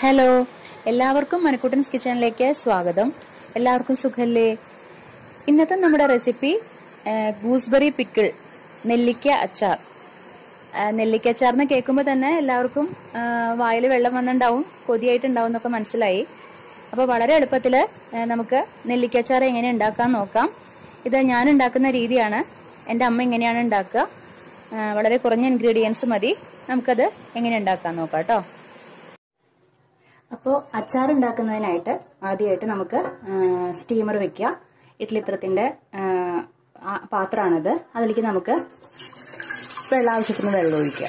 Hello എല്ലാവർക്കും മനക്കുട്ടൻസ് കിച്ചണിലേക്ക് സ്വാഗതം എല്ലാവർക്കും സുഖല്ലേ ഇന്നത്തെ നമ്മുടെ റെസിപ്പി ഗൂസ്ബെറി പിക്കിൾ നെല്ലിക്ക അച്ചാർ ആ, നെല്ലിക്ക അച്ചാർ എന്ന് കേൾക്കുമ്പോൾ തന്നെ എല്ലാവർക്കും വായിൽ വെള്ളം വന്നിട്ടുണ്ടാവും കൊതിയായിട്ടുണ്ടാവും എന്നൊക്കെ മനസ്സിലായി അപ്പോൾ വളരെ എളുപ്പത്തിൽ നമുക്ക് നെല്ലിക്ക അച്ചാർ എങ്ങനെ ഉണ്ടാക്കാൻ നോക്കാം ഇത് ഞാൻ ഉണ്ടാക്കുന്ന രീതിയാണ് എൻ്റെ അമ്മ എങ്ങനെയാണ് ഉണ്ടാക്കുക ആ, വളരെ കുറഞ്ഞ ഇൻഗ്രീഡിയൻസ് മതി നമുക്കത് എങ്ങനെ ഉണ്ടാക്കാൻ നോക്കാം കേട്ടോ അപ്പോൾ അച്ചാർ ഉണ്ടാക്കുന്നതിനായിട്ട് ആദ്യമായിട്ട് നമുക്ക് സ്റ്റീമർ വെക്കുക ഇഡ്ലിത്രത്തിൻ്റെ പാത്രമാണിത് അതിലേക്ക് നമുക്ക് വെള്ളം ആവശ്യത്തിന് വെള്ളം ഒഴിക്കുക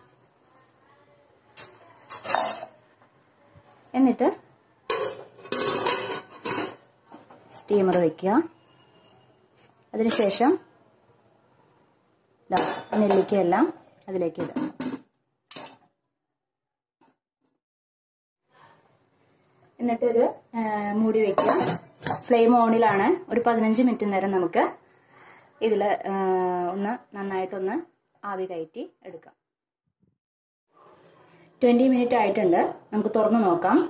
എന്നിട്ട് സ്റ്റീമർ വെക്കുക അതിനുശേഷം ഇതാ നെല്ലിക്കയെല്ലാം അതിലേക്ക് ഇടുക എന്നിട്ട് ഇത് ആ, മൂടി വെക്കുക ഫ്ലെയിം ഓണിലാണ് ഒരു പതിനഞ്ച് മിനിറ്റ് നേരം നമുക്ക് ഇതിൽ ഒന്ന് നന്നായിട്ടൊന്ന് ആവി കയറ്റി എടുക്കാം ട്വൻറ്റി മിനിറ്റ് ആയിട്ടുണ്ട് നമുക്ക് തുറന്നു നോക്കാം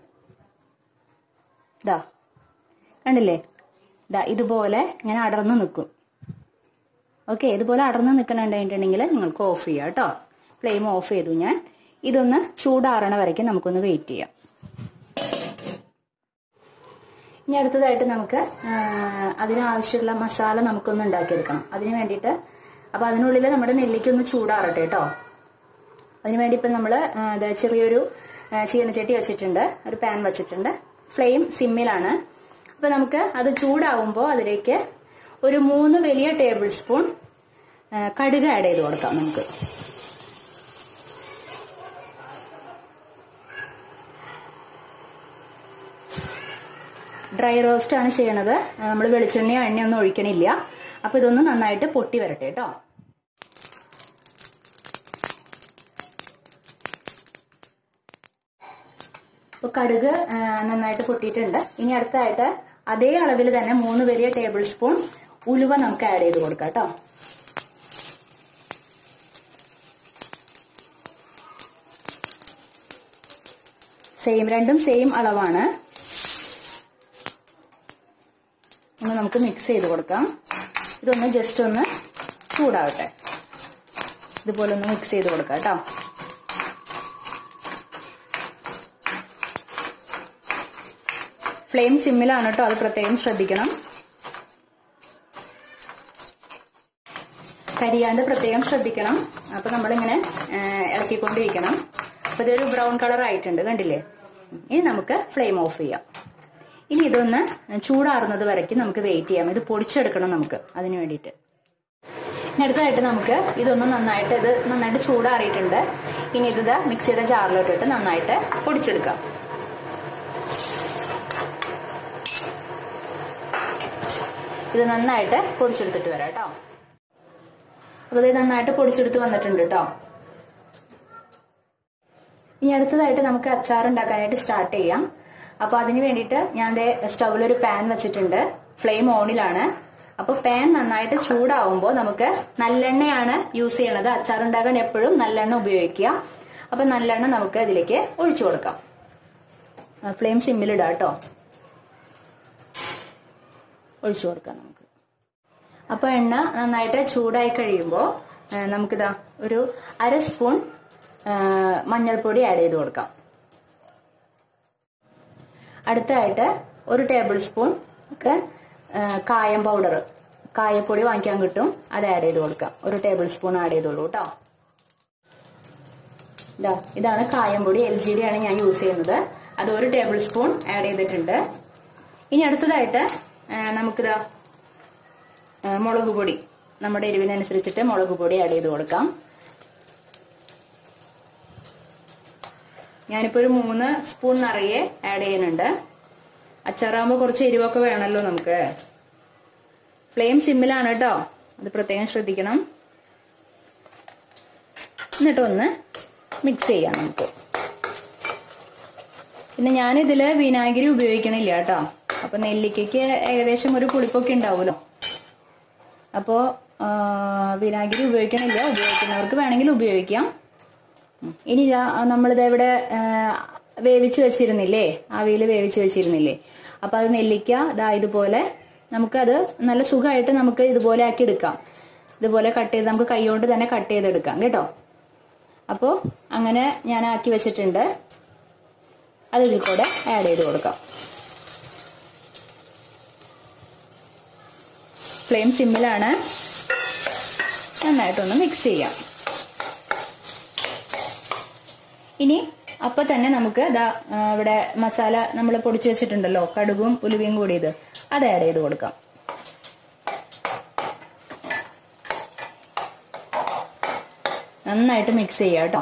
ഇതാ കണ്ടില്ലേ ഇതാ ഇതുപോലെ ഇങ്ങനെ അടർന്നു നിൽക്കും ഓക്കെ ഇതുപോലെ അടർന്നു നിൽക്കണുണ്ടെങ്കിൽ നിങ്ങൾക്ക് ഓഫ് ചെയ്യാം കേട്ടോ ഫ്ലെയിം ഓഫ് ചെയ്തു ഞാൻ ഇതൊന്ന് ചൂടാറണ വരയ്ക്കും നമുക്കൊന്ന് വെയിറ്റ് ചെയ്യാം ഇനി അടുത്തതായിട്ട് നമുക്ക് ആ, അതിനാവശ്യമുള്ള മസാല നമുക്കൊന്ന് ഉണ്ടാക്കിയെടുക്കണം അതിന് വേണ്ടിയിട്ട് അപ്പോൾ അതിനുള്ളിൽ നമ്മുടെ നെല്ലിക്ക ഒന്ന് ചൂടാറട്ടെ കേട്ടോ അതിന് വേണ്ടി ഇപ്പം നമ്മൾ ചെറിയൊരു ആ, ചീനച്ചട്ടി വെച്ചിട്ടുണ്ട് ഒരു പാൻ വെച്ചിട്ടുണ്ട് ഫ്ലെയിം സിമ്മിലാണ് അപ്പോൾ നമുക്ക് അത് ചൂടാവുമ്പോൾ അതിലേക്ക് ഒരു മൂന്ന് വലിയ ടേബിൾ സ്പൂൺ ആ, കടുക് ആഡ് ചെയ്ത് കൊടുക്കാം നമുക്ക് ഡ്രൈ റോസ്റ്റ് ആണ് ചെയ്യണത് നമ്മൾ വെളിച്ചെണ്ണയോ എണ്ണയൊന്നും ഒഴിക്കണില്ല അപ്പൊ ഇതൊന്ന് നന്നായിട്ട് പൊട്ടി വരട്ടെ കേട്ടോ ഇപ്പൊ കടുക് ആ, നന്നായിട്ട് പൊട്ടിയിട്ടുണ്ട് ഇനി അടുത്തായിട്ട് അതേ അളവിൽ തന്നെ മൂന്ന് വലിയ ടേബിൾ സ്പൂൺ ഉലുവ നമുക്ക് ആഡ് ചെയ്ത് കൊടുക്കാം കേട്ടോ സെയിം രണ്ടും സെയിം അളവാണ് ഒന്ന് നമുക്ക് മിക്സ് ചെയ്ത് കൊടുക്കാം ഇതൊന്ന് ജസ്റ്റ് ഒന്ന് ചൂടാവട്ടെ ഇതുപോലെ ഒന്ന് മിക്സ് ചെയ്ത് കൊടുക്കാം കേട്ടോ ഫ്ലെയിം സിമ്മിലാണ് കേട്ടോ അത് പ്രത്യേകം ശ്രദ്ധിക്കണം കരിയാണ്ട് പ്രത്യേകം ശ്രദ്ധിക്കണം അപ്പൊ നമ്മളിങ്ങനെ ആ, ഇളക്കിക്കൊണ്ടിരിക്കണം അപ്പൊ ഇതൊരു ബ്രൗൺ കളർ ആയിട്ടുണ്ട് കണ്ടില്ലേ ഇനി നമുക്ക് ഫ്ലെയിം ഓഫ് ചെയ്യാം ഇനി ഇതൊന്ന് ചൂടാറുന്നത് വരയ്ക്കും നമുക്ക് വെയിറ്റ് ചെയ്യാം ഇത് പൊടിച്ചെടുക്കണം നമുക്ക് അതിന് വേണ്ടിയിട്ട് ഇനി അടുത്തതായിട്ട് നമുക്ക് ഇതൊന്ന് നന്നായിട്ട് ഇത് നന്നായിട്ട് ചൂടാറിയിട്ടുണ്ട് ഇനി ഇത് മിക്സിയുടെ ജാറിലോട്ടിട്ട് നന്നായിട്ട് പൊടിച്ചെടുക്കാം ഇത് നന്നായിട്ട് പൊടിച്ചെടുത്തിട്ട് വരാം കേട്ടോ അപ്പോൾ ഇത് നന്നായിട്ട് പൊടിച്ചെടുത്ത് വന്നിട്ടുണ്ട് കേട്ടോ ഇനി അടുത്തതായിട്ട് നമുക്ക് അച്ചാർ ഉണ്ടാക്കാനായിട്ട് സ്റ്റാർട്ട് ചെയ്യാം അപ്പോൾ അതിന് വേണ്ടിയിട്ട് ഞാൻ ദേ സ്റ്റൗവിൽ ഒരു പാൻ വെച്ചിട്ടുണ്ട് ഫ്ലെയിം ഓണിലാണ് അപ്പോൾ പാൻ നന്നായിട്ട് ചൂടാവുമ്പോൾ നമുക്ക് നല്ലെണ്ണയാണ് യൂസ് ചെയ്യണത് അച്ചാർ ഉണ്ടാക്കാൻ എപ്പോഴും നല്ലെണ്ണ ഉപയോഗിക്കുക അപ്പോൾ നല്ലെണ്ണ നമുക്ക് ഇതിലേക്ക് ഒഴിച്ചു കൊടുക്കാം ഫ്ലെയിം സിമ്മിലിടാം കേട്ടോ ഒഴിച്ചു കൊടുക്കാം നമുക്ക് അപ്പോൾ എണ്ണ നന്നായിട്ട് ചൂടായി കഴിയുമ്പോൾ ആ, നമുക്കിതാ ഒരു അര സ്പൂൺ ആ, മഞ്ഞൾപ്പൊടി ആഡ് ചെയ്ത് കൊടുക്കാം അടുത്തതായിട്ട് ഒരു ടേബിൾ സ്പൂൺ ഒക്കെ ആ, കായം പൗഡർ കായപ്പൊടി വാങ്ങിക്കാൻ കിട്ടും അത് ആഡ് ചെയ്ത് കൊടുക്കാം ഒരു ടേബിൾ സ്പൂൺ ആഡ് ചെയ്തോളൂ കേട്ടോ ഇതാ ഇതാണ് കായം പൊടി എൽ ജി ഡി ആണ് ഞാൻ യൂസ് ചെയ്യുന്നത് അത് ഒരു ടേബിൾ സ്പൂൺ ആഡ് ചെയ്തിട്ടുണ്ട് ഇനി അടുത്തതായിട്ട് ആ, നമുക്കിതാ ആ, മുളക് പൊടി നമ്മുടെ എരിവിനനുസരിച്ചിട്ട് മുളക് പൊടി ആഡ് ചെയ്ത് കൊടുക്കാം ഞാനിപ്പോൾ ഒരു മൂന്ന് സ്പൂൺ നിറയെ ആഡ് ചെയ്യുന്നുണ്ട് അച്ചാറാകുമ്പോൾ കുറച്ച് എരിവൊക്കെ വേണമല്ലോ നമുക്ക് ഫ്ലെയിം സിമ്മിലാണ് കേട്ടോ അത് പ്രത്യേകം ശ്രദ്ധിക്കണം എന്നിട്ട് ഒന്ന് മിക്സ് ചെയ്യാം നമുക്ക് പിന്നെ ഞാനിതിൽ വിനാഗിരി ഉപയോഗിക്കണില്ല കേട്ടോ അപ്പൊ നെല്ലിക്കയ്ക്ക് ഏകദേശം ഒരു പുളിപ്പൊക്കെ ഉണ്ടാവുമല്ലോ അപ്പോൾ വിനാഗിരി ഉപയോഗിക്കണില്ല ഉപയോഗിക്കുന്നവർക്ക് വേണമെങ്കിൽ ഉപയോഗിക്കാം ഉം. ഇനി ഇതാ, നമ്മളിത് ഇവിടെ ആ, വേവിച്ച് വെച്ചിരുന്നില്ലേ ആവിയിൽ വേവിച്ച് വെച്ചിരുന്നില്ലേ അപ്പൊ അത് നെല്ലിക്ക ദാ ഇതുപോലെ നമുക്കത് നല്ല സുഖമായിട്ട് നമുക്ക് ഇതുപോലെ ആക്കി എടുക്കാം ഇതുപോലെ കട്ട് ചെയ്ത് നമുക്ക് കൈകൊണ്ട് തന്നെ കട്ട് ചെയ്തെടുക്കാം കേട്ടോ അപ്പോൾ അങ്ങനെ ഞാൻ ആക്കി വെച്ചിട്ടുണ്ട് അത് ഇതിൽ കൂടെ ആഡ് ചെയ്ത് കൊടുക്കാം ഫ്ലെയിം സിമ്മിലാണ് നന്നായിട്ടൊന്ന് മിക്സ് ചെയ്യാം ഇനി അപ്പൊ തന്നെ നമുക്ക് ദാ ആ, ഇവിടെ മസാല നമ്മൾ പൊടിച്ചു വെച്ചിട്ടുണ്ടല്ലോ കടുകും ഉലുവയും കൂടിയത് അത് ആഡ് ചെയ്ത് കൊടുക്കാം നന്നായിട്ട് മിക്സ് ചെയ്യാം കേട്ടോ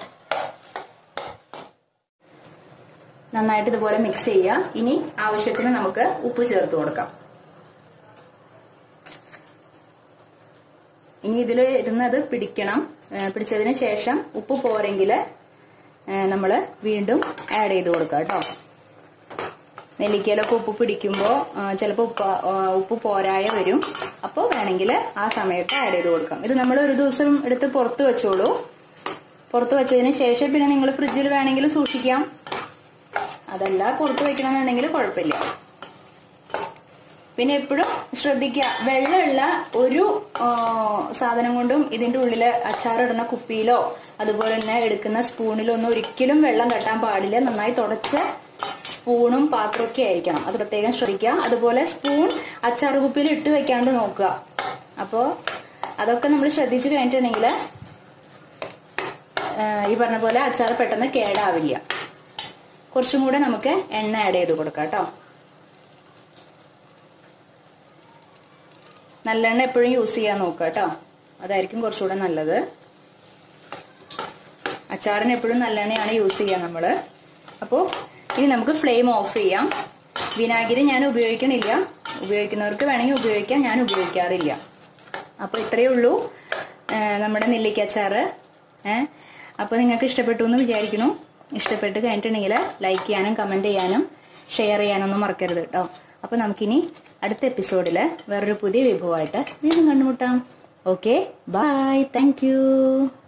നന്നായിട്ട് ഇതുപോലെ മിക്സ് ചെയ്യുക ഇനി ആവശ്യത്തിന് നമുക്ക് ഉപ്പ് ചേർത്ത് കൊടുക്കാം ഇനി ഇതിൽ ഇരുന്നത് പിടിക്കണം ഏ, പിടിച്ചതിന് ശേഷം ഉപ്പ് പോരെങ്കിൽ നമ്മൾ വീണ്ടും ആഡ് ചെയ്ത് കൊടുക്കുക കേട്ടോ നെല്ലിക്കയിലൊക്കെ ഉപ്പ് പിടിക്കുമ്പോൾ ചിലപ്പോൾ ഉപ്പ് ആ, ഉപ്പ് പോരായ വരും അപ്പോൾ വേണമെങ്കിൽ ആ സമയത്ത് ആഡ് ചെയ്ത് കൊടുക്കാം ഇത് നമ്മൾ ഒരു ദിവസം എടുത്ത് പുറത്ത് വെച്ചോളൂ പുറത്ത് വെച്ചതിന് ശേഷം പിന്നെ നിങ്ങൾ ഫ്രിഡ്ജിൽ വേണമെങ്കിൽ സൂക്ഷിക്കാം അതല്ല പുറത്ത് വെക്കണമെന്നുണ്ടെങ്കിൽ കുഴപ്പമില്ല പിന്നെ എപ്പോഴും ശ്രദ്ധിക്കുക വെള്ളമുള്ള ഒരു ആ, സാധനം കൊണ്ടും ഇതിന്റെ ഉള്ളില് അച്ചാറിടുന്ന കുപ്പിയിലോ അതുപോലെ തന്നെ എടുക്കുന്ന സ്പൂണിലോ ഒന്നും ഒരിക്കലും വെള്ളം തട്ടാൻ പാടില്ല നന്നായി തുടച്ച സ്പൂണും പാത്രമൊക്കെ ആയിരിക്കണം അത് പ്രത്യേകം ശ്രദ്ധിക്കുക അതുപോലെ സ്പൂൺ അച്ചാർ കുപ്പിയിൽ ഇട്ട് വെക്കാണ്ട് നോക്കുക അപ്പോൾ അതൊക്കെ നമ്മൾ ശ്രദ്ധിച്ചു കഴിഞ്ഞിട്ടുണ്ടെങ്കിൽ ഈ പറഞ്ഞ പോലെ അച്ചാർ പെട്ടെന്ന് കേടാവില്ല കുറച്ചും കൂടെ നമുക്ക് എണ്ണ ആഡ് ചെയ്ത് കൊടുക്കാം കേട്ടോ നല്ലെണ്ണ എപ്പോഴും യൂസ് ചെയ്യാൻ നോക്കുക കേട്ടോ അതായിരിക്കും കുറച്ചുകൂടെ നല്ലത് അച്ചാറിന് എപ്പോഴും നല്ലെണ്ണയാണ് യൂസ് ചെയ്യുക നമ്മൾ അപ്പോൾ ഇനി നമുക്ക് ഫ്ലെയിം ഓഫ് ചെയ്യാം വിനാഗിരി ഞാൻ ഉപയോഗിക്കണില്ല ഉപയോഗിക്കുന്നവർക്ക് വേണമെങ്കിൽ ഉപയോഗിക്കാം ഞാൻ ഉപയോഗിക്കാറില്ല അപ്പോൾ ഇത്രയേ ഉള്ളൂ ആ, നമ്മുടെ നെല്ലിക്ക അച്ചാറ് ഏഹ് അപ്പോൾ നിങ്ങൾക്ക് ഇഷ്ടപ്പെട്ടു എന്ന് വിചാരിക്കുന്നു ഇഷ്ടപ്പെട്ട് കഴിഞ്ഞിട്ടുണ്ടെങ്കിൽ ലൈക്ക് ചെയ്യാനും കമൻറ്റ് ചെയ്യാനും ഷെയർ ചെയ്യാനൊന്നും മറക്കരുത് കേട്ടോ അപ്പോൾ നമുക്കിനി അടുത്ത എപ്പിസോഡിൽ വേറൊരു പുതിയ വിഭവമായിട്ട് വീണ്ടും കണ്ടുമുട്ടാം ഓക്കെ ബൈ താങ്ക്